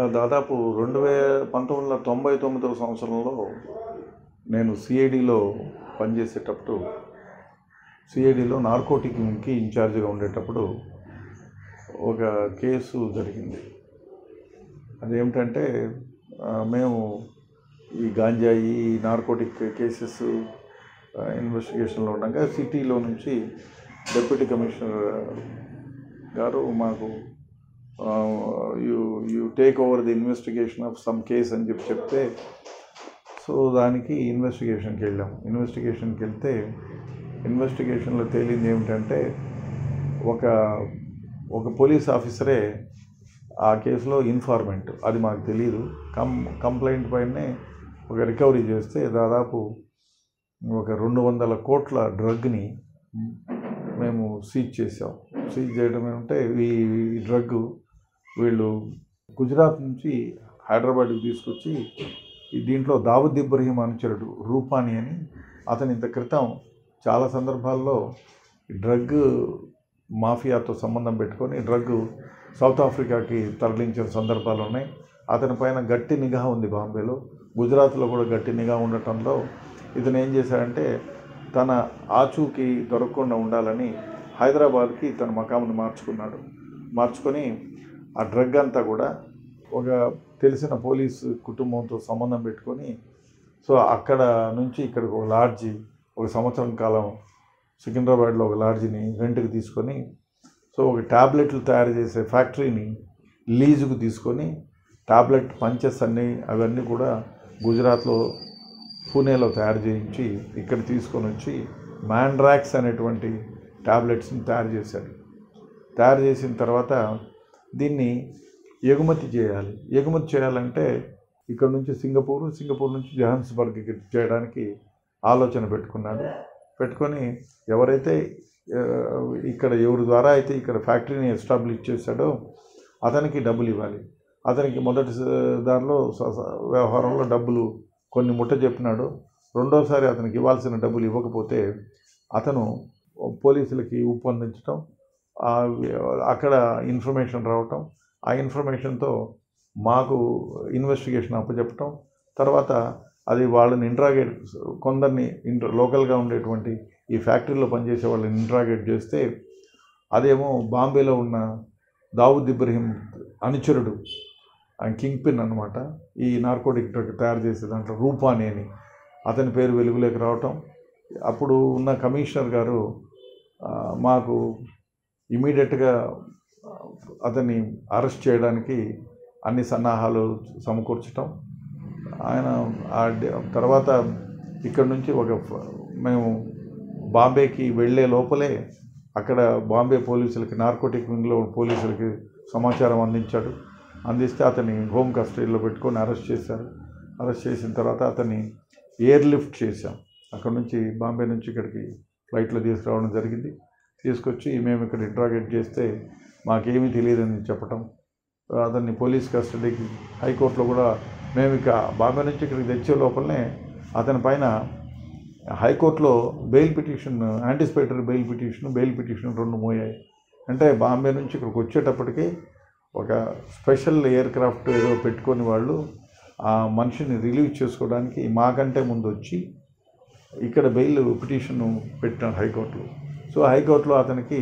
దాదాపు రెండు వే పంతొమ్మిది వందల తొంభై తొమ్మిదవ సంవత్సరంలో నేను సిఐడిలో పనిచేసేటప్పుడు సిఐడిలో నార్కోటిక్కి ఇన్ఛార్జిగా ఉండేటప్పుడు ఒక కేసు జరిగింది అదేమిటంటే ఆ, మేము ఈ గాంజాయి ఈ నార్కోటిక్ కేసెస్ ఇన్వెస్టిగేషన్లో ఉండగా సిటీలో నుంచి డిప్యూటీ కమిషనర్ గారు మాకు you you take over the investigation of some case అని చెప్పి చెప్తే సో దానికి ఇన్వెస్టిగేషన్కి వెళ్ళాం ఇన్వెస్టిగేషన్కి వెళ్తే ఇన్వెస్టిగేషన్లో తేలింది ఏమిటంటే ఒక ఒక పోలీస్ ఆఫీసరే ఆ కేసులో ఇన్ఫార్మెంట్ అది మాకు తెలియదు కం కంప్లైంట్ పైనే ఒక రికవరీ చేస్తే దాదాపు ఒక రెండు వందల కోట్ల డ్రగ్ని మేము సీజ్ చేసాం సీజ్ చేయడం ఏమంటే ఈ ఈ డ్రగ్ వీళ్ళు గుజరాత్ నుంచి హైదరాబాద్కి తీసుకొచ్చి ఈ దీంట్లో దావుద్ ఇబ్రహీం అనుచరుడు రూపాని అని అతని ఇంత క్రితం చాలా సందర్భాల్లో ఈ డ్రగ్ మాఫియాతో సంబంధం పెట్టుకొని డ్రగ్ సౌత్ ఆఫ్రికాకి తరలించిన సందర్భాలు ఉన్నాయి అతని పైన గట్టి నిఘా ఉంది బాంబేలో గుజరాత్లో కూడా గట్టి నిఘా ఉండటంలో ఇతను ఏం చేశాడంటే తన ఆచూకీ దొరకకుండా ఉండాలని హైదరాబాద్కి తన మకామును మార్చుకున్నాడు మార్చుకొని ఆ డ్రగ్ అంతా కూడా ఒక తెలిసిన పోలీసు కుటుంబంతో సంబంధం పెట్టుకొని సో అక్కడ నుంచి ఇక్కడికి ఒక లాడ్జి ఒక సంవత్సరం కాలం సికింద్రాబాద్లో ఒక లాడ్జిని రెంట్కి తీసుకొని సో ఒక ట్యాబ్లెట్లు తయారు చేసే ఫ్యాక్టరీని లీజుకు తీసుకొని టాబ్లెట్ పంచెస్ అన్నీ అవన్నీ కూడా గుజరాత్లో పూణేలో తయారు చేయించి ఇక్కడ తీసుకొని వచ్చి మ్యాండ్రాక్స్ అనేటువంటి టాబ్లెట్స్ని తయారు చేశాడు తయారు చేసిన తర్వాత దీన్ని ఎగుమతి చేయాలి ఎగుమతి చేయాలంటే ఇక్కడ నుంచి సింగపూర్ సింగపూర్ నుంచి జహాన్స్బర్గ్కి చేయడానికి ఆలోచన పెట్టుకున్నాడు పెట్టుకొని ఎవరైతే ఆ, ఇక్కడ ఎవరి ద్వారా అయితే ఇక్కడ ఫ్యాక్టరీని ఎస్టాబ్లిష్ చేశాడో అతనికి డబ్బులు ఇవ్వాలి అతనికి మొదటి స- దానిలో స- స- వ్యవహారంలో డబ్బులు కొన్ని ముట్ట చెప్పినాడు రెండోసారి అతనికి ఇవ్వాల్సిన డబ్బులు ఇవ్వకపోతే అతను పోలీసులకి ఉప్పందించడం ఆ వి- అక్కడ ఇన్ఫర్మేషన్ రావటం ఆ ఇన్ఫర్మేషన్తో మాకు ఇన్వెస్టిగేషన్ అప్పచెప్పటం తర్వాత అది వాళ్ళని ఇంట్రాగేట్ కొందరిని ఇంటర్ లోకల్గా ఉండేటువంటి ఈ ఫ్యాక్టరీలో పనిచేసే వాళ్ళని ఇంట్రాగేట్ చేస్తే అదేమో బాంబేలో ఉన్న దావుద్ ఇబ్రహీం అనుచరుడు ఆయన కింగ్ పిన్ అనమాట ఈ నార్కోటిక్ డ్రగ్ తయారు చేసే దాంట్లో రూపాని అని అతని పేరు వెలుగులోకి రావటం అప్పుడు ఉన్న కమిషనర్ గారు ఆ, మాకు ఇమీడియట్గా అతన్ని అరెస్ట్ చేయడానికి అన్ని సన్నాహాలు సమకూర్చటం ఆయన ఆ డి- తర్వాత ఇక్కడ నుంచి ఒక ఫ- మేము బాంబేకి వెళ్ళే లోపలే అక్కడ బాంబే పోలీసులకి నార్కోటిక్ వింగ్లో పోలీసులకి సమాచారం అందించాడు అందిస్తే అతన్ని హోమ్ కస్టడీలో పెట్టుకొని అరెస్ట్ చేశారు అరెస్ట్ చేసిన తర్వాత అతన్ని ఎయిర్ లిఫ్ట్ చేశాం అక్కడ నుంచి బాంబే నుంచి ఇక్కడికి ఫ్లైట్లో తీసుకురావడం జరిగింది తీసుకొచ్చి మేము ఇక్కడ ఇంట్రాగేట్ చేస్తే మాకేమీ తెలియదని చెప్పటం అతన్ని పోలీస్ కస్టడీకి హైకోర్టులో కూడా మేము ఇక బాంబే నుంచి ఇక్కడికి తెచ్చే లోపలనే అతని పైన హైకోర్టులో bail petition anticipatory bail petition bail petition రెండు మోయాయి అంటే బాంబే నుంచి ఇక్కడికి వచ్చేటప్పటికి ఒక స్పెషల్ ఎయిర్ క్రాఫ్ట్ ఏదో పెట్టుకొని వాళ్ళు ఆ మనిషిని రిలీవ్ చేసుకోవడానికి మాకంటే ముందు వచ్చి ఇక్కడ బెయిల్ పిటిషన్ పెట్టినాడు హైకోర్టులో సో హైకోర్టులో అతనికి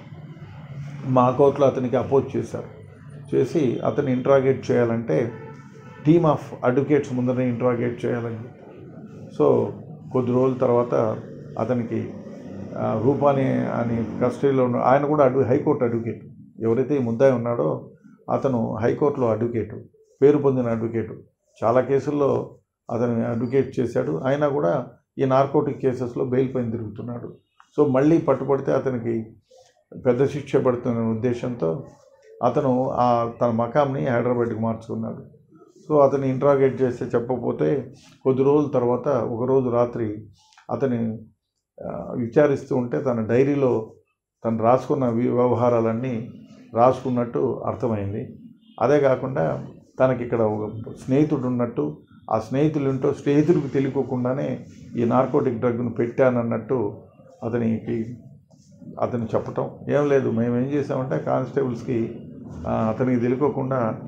మా కోర్టులో అతనికి అపోజ్ చేశారు చేసి అతన్ని ఇంట్రాగేట్ చేయాలంటే టీమ్ ఆఫ్ అడ్వకేట్స్ ముందరనే ఇంట్రాగేట్ చేయాలని చెప్పి. సో కొద్ది రోజుల తర్వాత అతనికి ఆ, రూపాని అని కస్టడీలో ఉన్న ఆయన కూడా అడ్వ హైకోర్టు అడ్వకేట్ ఎవరైతే ఈ ముద్దాయి ఉన్నాడో అతను హైకోర్టులో అడ్వకేటు పేరు పొందిన అడ్వకేటు చాలా కేసుల్లో అతను అడ్వకేట్ చేశాడు అయినా కూడా ఈ నార్కోటిక్ కేసెస్లో బెయిల్ పైన తిరుగుతున్నాడు సో మళ్ళీ పట్టుబడితే అతనికి పెద్ద శిక్ష పడుతున్న ఉద్దేశంతో అతను ఆ తన మకాంని హైదరాబాద్కి మార్చుకున్నాడు సో అతన్ని ఇంట్రాగేట్ చేస్తే చెప్పకపోతే కొద్ది రోజుల తర్వాత ఒకరోజు రాత్రి అతని ఆ, విచారిస్తూ ఉంటే తన డైరీలో తను రాసుకున్న వి- వ్యవహారాలన్నీ రాసుకున్నట్టు అర్థమైంది అదే కాకుండా తనకి ఇక్కడ ఒక స్నేహితుడు ఉన్నట్టు ఆ స్నేహితులు ఉంటూ స్నేహితుడికి తెలియకోకుండానే ఈ నార్కోటిక్ డ్రగ్ను పెట్టానన్నట్టు అతనికి అతను చెప్పటం ఏం లేదు మేము ఏం చేసామంటే కానిస్టేబుల్స్కి ఆ, అతనికి తెలియకోకుండా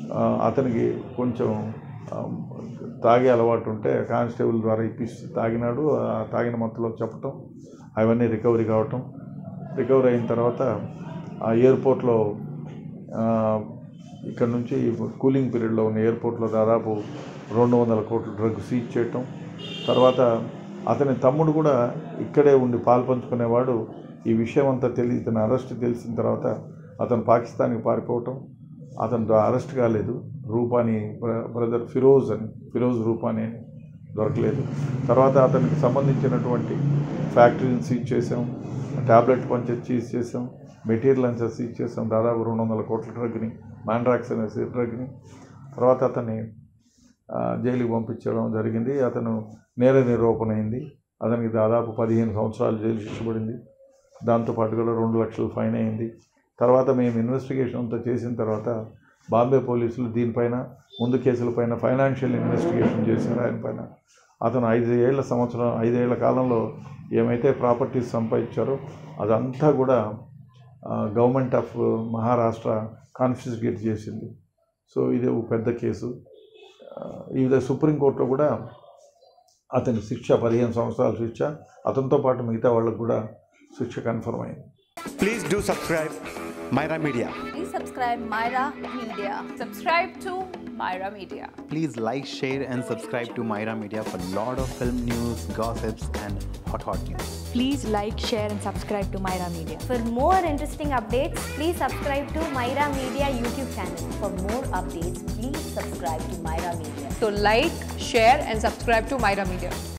ఆ, అతనికి కొంచెం ఆ, తాగే అలవాటు ఉంటే కానిస్టేబుల్ ద్వారా ఇప్పిస్తే తాగినాడు ఆ తాగిన మత్తులో చెప్పటం అవన్నీ రికవరీ కావటం రికవరీ అయిన తర్వాత ఆ ఎయిర్పోర్ట్లో ఆ, ఇక్కడ నుంచి కూలింగ్ పీరియడ్లో ఉన్న ఎయిర్పోర్ట్లో దాదాపు రెండు వందల కోట్ల డ్రగ్ సీజ్ చేయటం తర్వాత అతని తమ్ముడు కూడా ఇక్కడే ఉండి పాలు పంచుకునేవాడు ఈ విషయం అంతా తెలియ ఇతను అరెస్ట్ తెలిసిన తర్వాత అతను పాకిస్తాన్కి పారిపోవటం అతను అరెస్ట్ కాలేదు రూపాని బ్ర- బ్రదర్ ఫిరోజ్ అని ఫిరోజ్ రూపాని అని దొరకలేదు తర్వాత అతనికి సంబంధించినటువంటి ఫ్యాక్టరీని సీజ్ చేసాం ట్యాబ్లెట్ పంచి సీజ్ చేసాం మెటీరియల్ అంతా సీజ్ చేసాం దాదాపు రెండు వందల కోట్ల డ్రగ్ని మ్యాండ్రాక్స్ అనే డ్రగ్ని తర్వాత అతన్ని ఆ, జైలుకి పంపించడం జరిగింది అతను నేర నిరూపణ అయింది అతనికి దాదాపు పదిహేను సంవత్సరాలు జైలు శిక్ష పడింది దాంతోపాటు కూడా రెండు లక్షలు ఫైన్ అయింది తర్వాత మేము ఇన్వెస్టిగేషన్ అంతా చేసిన తర్వాత బాంబే పోలీసులు దీనిపైన ముందు కేసులపైన ఫైనాన్షియల్ ఇన్వెస్టిగేషన్ చేశారు ఆయన పైన అతను ఐదు ఏళ్ల సంవత్సరం ఐదేళ్ల కాలంలో ఏమైతే ప్రాపర్టీస్ సంపాదించారో అదంతా కూడా గవర్నమెంట్ ఆఫ్ మహారాష్ట్ర కాన్ఫిస్కేట్ చేసింది సో ఇది ఒక పెద్ద కేసు ఆ, ఇది సుప్రీంకోర్టులో కూడా అతని శిక్ష పదిహేను సంవత్సరాల శిక్ష అతనితో పాటు మిగతా వాళ్ళకు కూడా శిక్ష కన్ఫర్మ్ అయింది Please do subscribe Myra Media. Please subscribe Myra Media. Subscribe to Myra Media. Please like, share, and subscribe to Myra Media for lot of film news, gossips, and hot hot news. Please like, share, and subscribe to Myra Media. For more interesting updates, please subscribe to Myra Media YouTube channel. For more updates, please subscribe to Myra Media. So like, share and subscribe to Myra Media.